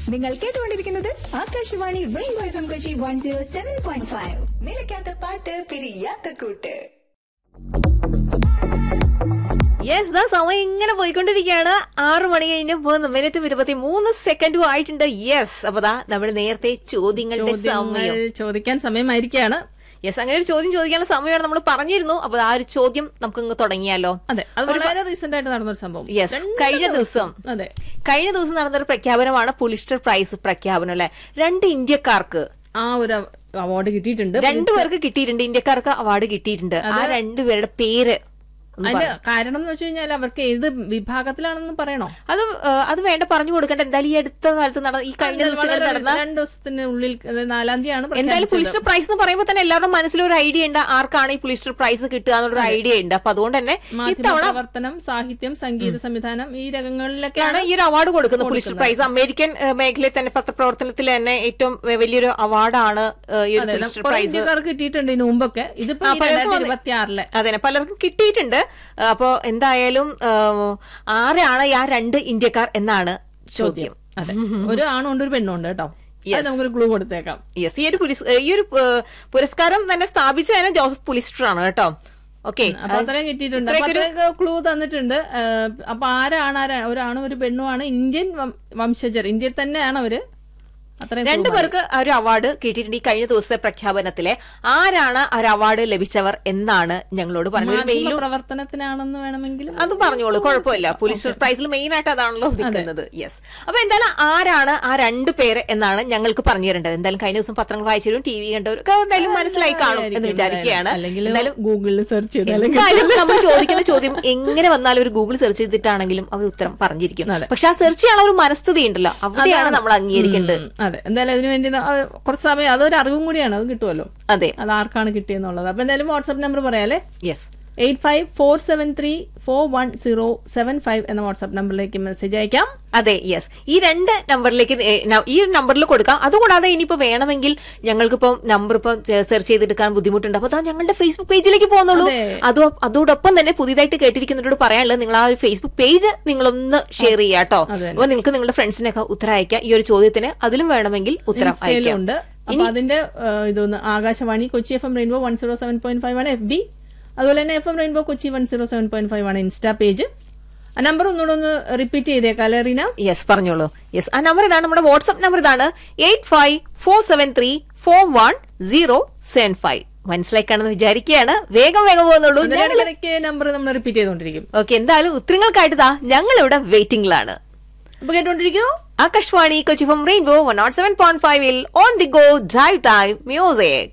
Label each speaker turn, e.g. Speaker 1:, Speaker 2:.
Speaker 1: നിങ്ങൾ കേട്ടുകൊണ്ടിരിക്കുന്നത് Akashvani rainbow F M Kochi one zero seven point five നിലയ്ക്കാത്ത പാട്ട് പിരിയാത്ത കൂട്ട്
Speaker 2: യെസ് ദാ സമയം ഇങ്ങനെ പോയിക്കൊണ്ടിരിക്കുകയാണ് ആറു മണി കഴിഞ്ഞ് മൂന്ന് മിനിറ്റും ഇരുപത്തി മൂന്ന് സെക്കൻഡും ആയിട്ടുണ്ട് യെസ് അപ്പൊ ദാ നമ്മൾ നേരത്തെ ചോദ്യങ്ങളുടെ സമയം
Speaker 3: ചോദ്യങ്ങൾ ചോദിക്കാൻ സമയമായിരിക്കുകയാണ്
Speaker 2: യെസ് അങ്ങനെ ഒരു ചോദ്യം ചോദിക്കാനുള്ള സമയമാണ് നമ്മൾ പറഞ്ഞിരുന്നു അപ്പൊ ആ ഒരു ചോദ്യം നമുക്ക് ഇങ്ങ് തുടങ്ങിയാലോ
Speaker 3: അതെ അത് വളരെ റീസെന്റ് ആയിട്ട് നടന്നൊരു സംഭവം
Speaker 2: യെസ്
Speaker 3: രണ്ട്
Speaker 2: കഴിഞ്ഞ ദിവസം
Speaker 3: അതെ
Speaker 2: കഴിഞ്ഞ ദിവസം നടന്നൊരു പ്രഖ്യാപനമാണ് പുലിസ്റ്റർ പ്രൈസ് പ്രഖ്യാപനം അല്ലെ രണ്ട് ഇന്ത്യക്കാർക്ക്
Speaker 3: ആ ഒരു അവാർഡ് കിട്ടിയിട്ടുണ്ട്
Speaker 2: രണ്ടുപേർക്ക് കിട്ടിയിട്ടുണ്ട് ഇന്ത്യക്കാർക്ക് അവാർഡ് കിട്ടിയിട്ടുണ്ട് ആ രണ്ടുപേരുടെ പേര് ഒന്ന്
Speaker 3: അതിന്റെ കാരണം എന്ന് വെച്ച് കഴിഞ്ഞാൽ അവർക്ക് ഏത് വിഭാഗത്തിലാണെന്ന് പറയണോ
Speaker 2: അത് ആ, അത് വേണ്ട പറഞ്ഞു കൊടുക്കേണ്ട എന്തായാലും ഈ അടുത്ത കാലത്ത് നടന്ന ഈ കഴിഞ്ഞ ദിവസങ്ങളിൽ
Speaker 3: വളരെ
Speaker 2: നടന്ന
Speaker 3: രണ്ട് ദിവസത്തിനുള്ളിൽ അതായത് നാലാം തീയതിയാണ്
Speaker 2: എന്തായാലും
Speaker 3: പ്രഖ്യാപിച്ചത്.
Speaker 2: പുലിസ്റ്റർ പ്രൈസ് എന്ന് പറയുമ്പോൾ തന്നെ എല്ലാവരുടെ മനസ്സിലൊരു ഐഡിയ ഉണ്ട് ആർക്കാണ് ഈ പുലിസ്റ്റർ പ്രൈസ് കിട്ടുക എന്നുള്ളൊരു ഐഡിയ ഉണ്ട് അപ്പൊ അതുകൊണ്ട് തന്നെ
Speaker 3: മാധ്യമ
Speaker 2: ഇത്തവണ
Speaker 3: പ്രവർത്തനം സാഹിത്യം സംഗീത സംവിധാനം ഈ
Speaker 2: ആണ്
Speaker 3: രംഗങ്ങളിലൊക്കെയാണ്
Speaker 2: ഈ ഒരു അവാർഡ് കൊടുക്കുന്നത് പുലിസ്റ്റർ പ്രൈസ് അമേരിക്കൻ ഏഹ്, മേഖലയിൽ തന്നെ പത്രപ്രവർത്തനത്തിൽ തന്നെ ഏറ്റവും വ- വലിയൊരു അവാർഡാണ് ഏഹ്, ഈ ഒരു
Speaker 3: അതെ,
Speaker 2: പുലിസ്റ്റർ
Speaker 3: കുറെ
Speaker 2: പ്രൈസ്
Speaker 3: ഇന്ത്യക്കാർക്ക് കിട്ടിയിട്ടുണ്ട് ഇതിനു മുമ്പൊക്കെ ഇതിപ്പോ
Speaker 2: ആ, പലർക്കും വന്ന്-
Speaker 3: ഇരുപത്തി ആറിലെ
Speaker 2: അതെ പലർക്കും കിട്ടിയിട്ടുണ്ട് അപ്പോ എന്തായാലും ഏഹ്, ആരാണ് ഈ ആ രണ്ട് ഇന്ത്യക്കാർ എന്നാണ് ചോദ്യം
Speaker 3: അതെ ഒരു ആണും ഉണ്ട് ഒരു പെണ്ണും ഉണ്ട് കേട്ടോ അത് നമുക്കൊരു ക്ലൂ കൊടുത്തേക്കാം
Speaker 2: യെസ് ഈ ഒരു പുലിസ് ഈ ഒരു ഏഹ്, പുരസ്കാരം തന്നെ സ്ഥാപിച്ച തന്നെ ജോസഫ് പുലിസ്റ്റർ ആണ് കേട്ടോ ഓക്കെ
Speaker 3: അപ്പൊ അത്രയും കിട്ടിയിട്ടുണ്ട് അപ്പൊ അത്രയൊക്കെ ക്ലൂ തന്നിട്ടുണ്ട് ഏഹ്, അപ്പൊ ആരാണ് ആരാ ഒരാണും ഒരു പെണ്ണുമാണ് ഇന്ത്യൻ വം- വംശജർ ഇന്ത്യയിൽ തന്നെയാണ് അവര് അത്രയും
Speaker 2: രണ്ടു പേർക്ക് ആ ഒരു അവാർഡ് കിട്ടിയിട്ടുണ്ട് ഈ കഴിഞ്ഞ ദിവസത്തെ പ്രഖ്യാപനത്തിലെ ആരാണ് ആ ഒരു അവാർഡ് ലഭിച്ചവർ എന്നാണ് ഞങ്ങളോട് പറഞ്ഞത് ഒരു
Speaker 3: മാധ്യമ
Speaker 2: മെയിലും
Speaker 3: പ്രവർത്തനത്തിനാണെന്ന് വേണമെങ്കിലും
Speaker 2: അത് പറഞ്ഞോളൂ കുഴപ്പമില്ല പോലീസ് പ്രൈസിൽ മെയിൻ ആയിട്ട് അതാണല്ലോ നിൽക്കുന്നത് യെസ് അപ്പൊ എന്തായാലും ആരാണ് ആ രണ്ട് പേര് എന്നാണ് ഞങ്ങൾക്ക് പറഞ്ഞു തരേണ്ടത് എന്തായാലും കഴിഞ്ഞ ദിവസം പത്രങ്ങൾ വായിച്ചവരും ടി വി കണ്ടവരും എന്തായാലും മനസ്സിലായി കാണും എന്ന് വിചാരിക്കുകയാണ്
Speaker 3: അല്ലെങ്കിൽ
Speaker 2: എന്തായാലും
Speaker 3: ഗൂഗിളിൽ സെർച്ച് ചെയ്ത് അല്ലെങ്കിൽ
Speaker 2: എന്തായാലും നമ്മൾ ചോദിക്കുന്ന ചോദ്യം എങ്ങനെ വന്നാലും ഒരു ഗൂഗിൾ സെർച്ച് ചെയ്തിട്ടാണെങ്കിലും അവർ ഉത്തരം പറഞ്ഞിരിക്കും പക്ഷെ ആ സെർച്ച് ചെയ്യാനുള്ള ഒരു മനസ്ഥിതി ഉണ്ടല്ലോ അവിടെയാണ് നമ്മൾ അംഗീകരിക്കേണ്ടത്
Speaker 3: ഉം, അതെ എന്തായാലും അതിനു വേണ്ടി ന- അത് കുറച്ച് സമയം അതൊരു അറിവും കൂടിയാണ് അത് കിട്ടുമല്ലോ
Speaker 2: അതെ
Speaker 3: അത് ആർക്കാണ് കിട്ടിയെന്നുള്ളത് അപ്പൊ എന്തായാലും വാട്സ്ആപ്പ് നമ്പർ പറയാലേ
Speaker 2: yes
Speaker 3: eight five four seven three four one zero seven five എന്ന വാട്സ്ആപ്പ് നമ്പറിലേക്ക് മെസ്സേജ് അയക്കാം
Speaker 2: അതെ യെസ് ഈ രണ്ട് നമ്പറിലേക്ക് ഏ, ന- ഈ നമ്പറിൽ കൊടുക്കാം അതുകൂടാതെ ഇനിയിപ്പോ വേണമെങ്കിൽ ഞങ്ങൾക്കിപ്പം നമ്പർ ഇപ്പം സെർച്ച് ചെയ്തെടുക്കാൻ ബുദ്ധിമുട്ടുണ്ട് അപ്പൊ അതാ ഞങ്ങളുടെ ഫേസ്ബുക്ക് പേജിലേക്ക് പോകുന്നുള്ളൂ
Speaker 3: അതെ.
Speaker 2: അതോ അതോടൊപ്പം തന്നെ പുതിയതായിട്ട് കേട്ടിരിക്കുന്നവരോട് പറയാനുള്ളത് നിങ്ങൾ ആ ഒരു ഫേസ്ബുക്ക് പേജ് നിങ്ങളൊന്ന് ഷെയർ ചെയ്യാം കേട്ടോ
Speaker 3: അതെ.
Speaker 2: അപ്പൊ നിങ്ങൾക്ക് നിങ്ങളുടെ ഫ്രണ്ട്സിനൊക്കെ ഉത്തരം അയക്കാം ഈ ഒരു ചോദ്യത്തിന് അതിലും വേണമെങ്കിൽ ഉത്തരം അയക്കാം
Speaker 3: ഇൻസ്റ്റയിലുണ്ട് അപ്പൊ അതിന്റെ ഏഹ്, ഇതൊന്ന് Akashvani Kochi F M rainbow one zero seven point five ആണ് എഫ് ബി അതുപോലെ തന്നെ F M rainbow Kochi one zero seven point five ആണ് ഇൻസ്റ്റാ പേജ് ആ നമ്പർ ഒന്നുകൂടെ ഒന്ന് റിപ്പീറ്റ് ചെയ്തേക്കാം അല്ലേ റീന
Speaker 2: യെസ് പറഞ്ഞോളൂ യെസ് ആ നമ്പർ ഇതാണ് നമ്മുടെ വാട്സ്ആപ്പ് നമ്പർ ഇതാണ് eight five four seven three four one zero seven five മനസ്സിലാക്കാണെന്ന് വിചാരിക്കുകയാണ് വേഗം വേഗം പോകുന്നുള്ളൂ ഞങ്ങൾ
Speaker 3: ഇടയ്ക്ക് നമ്പർ നമ്മൾ റിപ്പീറ്റ് ചെയ്തോണ്ടിരിക്കും
Speaker 2: ഓക്കെ എന്തായാലും ഉത്തരങ്ങൾക്കായിട്ട് ദാ ഞങ്ങൾ ഇവിടെ വെയിറ്റിംഗിലാണ്
Speaker 3: അപ്പൊ കേട്ടോണ്ടിരിക്കോ
Speaker 2: Akashvani Kochi from rainbow one nought seven point ഫൈവിൽ on the go drive time music